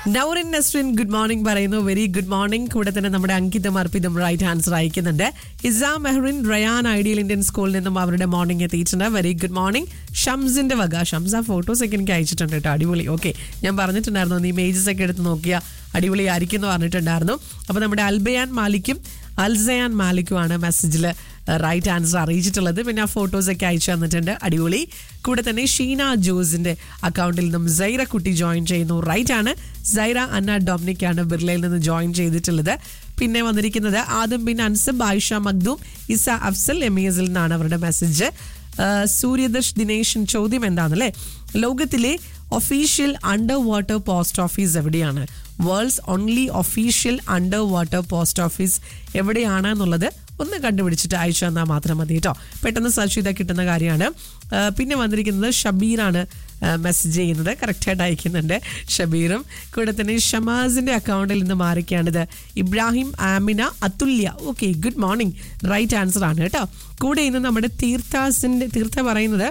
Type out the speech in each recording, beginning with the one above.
Nourin Nasrin good morning പറയുന്നു very good morning കൂടെ തന്നെ നമ്മുടെ അങ്കിതം അർപ്പിതം റൈറ്റ് ആൻസർ അയക്കുന്നുണ്ട് ഹിസ മെഹറിൻ റയാൻ ഐഡിയൽ ഇന്ത്യൻ സ്കൂളിൽ നിന്നും അവരുടെ മോർണിംഗ് എത്തിയിട്ടുണ്ട് വെരി ഗുഡ് മോർണിംഗ് ഷംസിന്റെ വക ഷംസ് ആ ഫോട്ടോസ് ഒക്കെ എനിക്ക് അയച്ചിട്ടുണ്ട് കേട്ടോ അടിപൊളി ഓക്കെ ഞാൻ പറഞ്ഞിട്ടുണ്ടായിരുന്നു നീ ഇമേജസ് ഒക്കെ എടുത്ത് നോക്കിയ അടിപൊളി ആയിരിക്കും എന്ന് പറഞ്ഞിട്ടുണ്ടായിരുന്നു അപ്പോൾ നമ്മുടെ അൽബയാൻ മാലിക്കും അൽസയാൻ മാലിക്കുമാണ് മെസ്സേജിൽ റൈറ്റ് ആൻസർ അറിയിച്ചിട്ടുള്ളത് പിന്നെ ആ ഫോട്ടോസ് ഒക്കെ അയച്ചു തന്നിട്ടുണ്ട് അടിപൊളി കൂടെ തന്നെ ഷീന ജോസിന്റെ അക്കൗണ്ടിൽ നിന്നും സൈറ കുട്ടി ജോയിൻ ചെയ്യുന്നു റൈറ്റ് ആണ് സൈറ അന്ന ഡൊമിനിക് ആണ് ബിർലയിൽ നിന്ന് ജോയിൻ ചെയ്തിട്ടുള്ളത് പിന്നെ വന്നിരിക്കുന്നത് ആദം ബിൻ അൻസബ് ആയിഷ മഖ്ദൂം ഇസ അഫ്സൽ എം എസിൽ നിന്നാണ് അവരുടെ മെസ്സേജ് സൂര്യദർശ് ദിനേശൻ ചോദ്യം എന്താണെന്നല്ലേ ലോകത്തിലെ official under water post office എവിടെയാണ് world's only official under water post office എവിടെയാണ് എന്നുള്ളത് ഒന്ന് കണ്ടുപിടിച്ചിട്ട് അയച്ചു തന്നാൽ മാത്രം മതി കേട്ടോ പെട്ടെന്ന് സെർച്ച് ചെയ്താൽ കിട്ടുന്ന കാര്യമാണ് ആ, പിന്നെ വന്നിരിക്കുന്നത് ഷബീറാണ് മെസ്സേജ് ചെയ്യുന്നത് കറക്റ്റായിട്ട് അയക്കുന്നുണ്ട് ഷബീറും കൂടെ തന്നെ ഷമാസിന്റെ അക്കൗണ്ടിൽ നിന്ന് മാറിക്കാണിത് Ibrahim Amina Athulya okay good morning right answer ആണ് കേട്ടോ കൂടെ ഇന്ന് നമ്മുടെ തീർത്ഥാസിന്റെ തീർത്ഥ പറയുന്നത്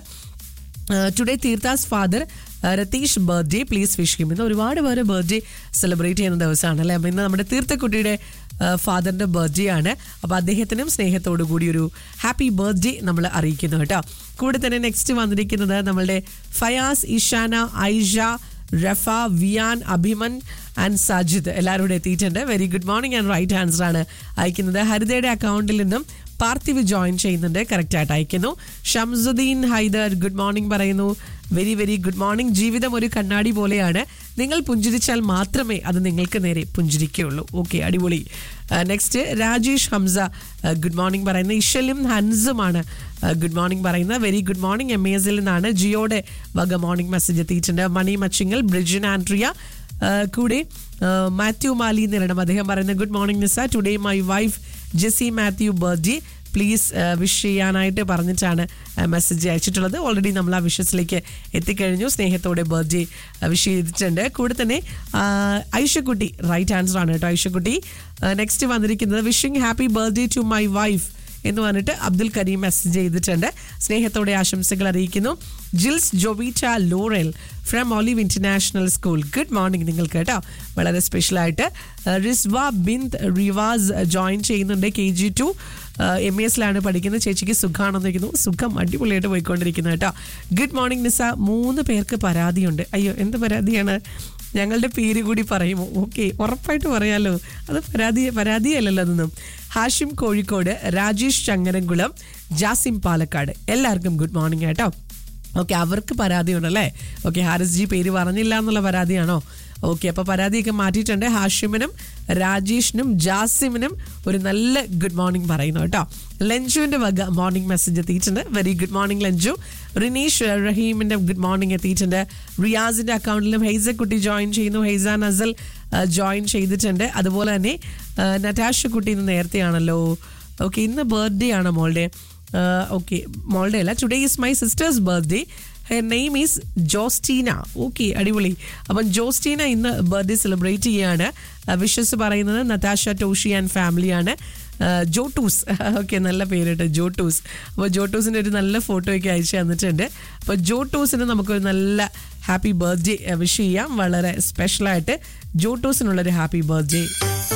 today Theertha's father Ratheesh birthday please wish him ഇന്ന് ഒരുപാട് പേര് ബർത്ത്ഡേ സെലിബ്രേറ്റ് ചെയ്യുന്ന ദിവസമാണ് അല്ലേ അപ്പം ഇന്ന് നമ്മുടെ തീർത്ഥക്കുട്ടിയുടെ ഫാദറിന്റെ ബർത്ത്ഡേ ആണ് അപ്പോൾ അദ്ദേഹത്തിനും സ്നേഹത്തോടു കൂടി ഒരു ഹാപ്പി ബർത്ത്ഡേ നമ്മൾ അറിയിക്കുന്നു കേട്ടോ കൂടെ തന്നെ നെക്സ്റ്റ് വന്നിരിക്കുന്നത് നമ്മളുടെ ഫയാസ് ഇഷാന ഐഷ റഫ വിയാൻ അഭിമൻ ആൻഡ് സാജിദ് എല്ലാവരും കൂടെ എത്തിയിട്ടുണ്ട് very good morning and right answer ആണ് അയക്കുന്നത് ഹരിതയുടെ അക്കൗണ്ടിൽ നിന്നും പാർത്ഥിവ് ജോയിൻ ചെയ്യുന്നുണ്ട് കറക്റ്റ് ആയിട്ട് അയക്കുന്നു ഷംസുദ്ദീൻ ഹൈദർ ഗുഡ് മോർണിംഗ് പറയുന്നു വെരി വെരി ഗുഡ് മോർണിംഗ് ജീവിതം ഒരു കണ്ണാടി പോലെയാണ് നിങ്ങൾ പുഞ്ചിരിച്ചാൽ മാത്രമേ അത് നിങ്ങൾക്ക് നേരെ പുഞ്ചിരിക്കുകയുള്ളൂ ഓക്കെ അടിപൊളി next Rajesh Hamza good morning പറയുന്നത് ഇഷലും ഹൻസുമാണ് ഗുഡ് മോർണിംഗ് പറയുന്നത് വെരി ഗുഡ് മോർണിംഗ് എം എസിൽ നിന്നാണ് ജിയോയുടെ വക മോർണിംഗ് മെസ്സേജ് എത്തിയിട്ടുണ്ട് മണി മച്ചിങ്ങൽ ബ്രിജിൻ ആൻഡ്രിയ ആ, കൂടെ ആ, മാത്യു മാലി എന്നിരണം അദ്ദേഹം പറയുന്നത് good morning Nisa today my wife Jessy Mathew birthday please wish ചെയ്യാനായിട്ട് പറഞ്ഞിട്ടാണ് മെസ്സേജ് അയച്ചിട്ടുള്ളത് ഓൾറെഡി നമ്മൾ ആ വിഷസിലേക്ക് എത്തിക്കഴിഞ്ഞു സ്നേഹത്തോടെ ബർത്ത്ഡേ വിഷ് ചെയ്തിട്ടുണ്ട് കൂടെ തന്നെ ആ, ഐഷക്കുട്ടി റൈറ്റ് ആൻസർ ആണ് കേട്ടോ ഐഷക്കുട്ടി നെക്സ്റ്റ് വന്നിരിക്കുന്നത് wishing happy birthday to my wife എന്ന് പറഞ്ഞിട്ട് അബ്ദുൽ കരീം മെസ്സേജ് ചെയ്തിട്ടുണ്ട് സ്നേഹത്തോടെ ആശംസകൾ അറിയിക്കുന്നു Jils Jobeeta Laurel from Olive International School good morning നിങ്ങൾക്ക് കേട്ടോ വളരെ സ്പെഷ്യലായിട്ട് റിസ്വ ബിന്ദ് റിവാസ് ജോയിൻ ചെയ്യുന്നുണ്ട് കെ ജി ടു എം എസിലാണ് പഠിക്കുന്നത് ചേച്ചിക്ക് സുഖമാണെന്ന് വയ്ക്കുന്നു സുഖം അടിപൊളിയായിട്ട് പോയിക്കൊണ്ടിരിക്കുന്നത് കേട്ടോ ഗുഡ് മോർണിംഗ് നിസ മൂന്ന് പേർക്ക് പരാതിയുണ്ട് അയ്യോ എന്ത് പരാതിയാണ് ഞങ്ങളുടെ പേര് കൂടി പറയുമോ ഓക്കെ ഉറപ്പായിട്ട് പറയാലോ അത് പരാതി പരാതിയല്ലല്ലോ അതൊന്നും ഹാഷിം കോഴിക്കോട് രാജേഷ് ചങ്ങരംകുളം ജാസിം പാലക്കാട് എല്ലാവർക്കും ഗുഡ് മോർണിംഗ് കേട്ടോ ഓക്കെ അവർക്ക് പരാതിയുണ്ടല്ലേ ഓക്കെ ഹാരിസ് ജി പേര് പറഞ്ഞില്ല എന്നുള്ള പരാതിയാണോ ഓക്കെ അപ്പോൾ പരാതിയൊക്കെ മാറ്റിയിട്ടുണ്ട് ഹാഷിമിനും രാജേഷിനും ജാസിമിനും ഒരു നല്ല ഗുഡ് മോർണിംഗ് പറയുന്നു കേട്ടോ ലഞ്ചുവിന്റെ വക മോർണിംഗ് മെസ്സേജ് എത്തിയിട്ടുണ്ട് very good morning Lanchu Rineesh റഹീമിന്റെ ഗുഡ് മോർണിംഗ് എത്തിയിട്ടുണ്ട് റിയാസിന്റെ അക്കൗണ്ടിലും ഹെയ്സ കുട്ടി ജോയിൻ ചെയ്യുന്നു ഹെയ്സ നസൽ ജോയിൻ ചെയ്തിട്ടുണ്ട് അതുപോലെ തന്നെ ആ, നറ്റാഷ കുട്ടി ഇന്ന് നേരത്തെയാണല്ലോ ഓക്കെ ഇന്ന് ബർത്ത്ഡേ ആണ് മോളുടെ ഓക്കെ മോളുടെ അല്ല today is my sister's birthday her name is Jostina okay അടിപൊളി അപ്പം ജോസ്റ്റീന ഇന്ന് ബർത്ത്ഡേ സെലിബ്രേറ്റ് ചെയ്യാണ് വിഷസ് പറയുന്നത് നതാഷ ടോഷി ആൻഡ് ഫാമിലിയാണ് ജോട്ടൂസ് ഓക്കെ നല്ല പേരിട്ട് ജോട്ടൂസ് അപ്പോൾ ജോട്ടൂസിൻ്റെ ഒരു നല്ല ഫോട്ടോ ഒക്കെ അയച്ചു തന്നിട്ടുണ്ട് അപ്പോൾ ജോട്ടൂസിന് നമുക്കൊരു നല്ല ഹാപ്പി ബർത്ത്ഡേ വിഷ് ചെയ്യാം വളരെ സ്പെഷ്യലായിട്ട് ജോട്ടൂസിനുള്ളൊരു ഹാപ്പി ബർത്ത്ഡേ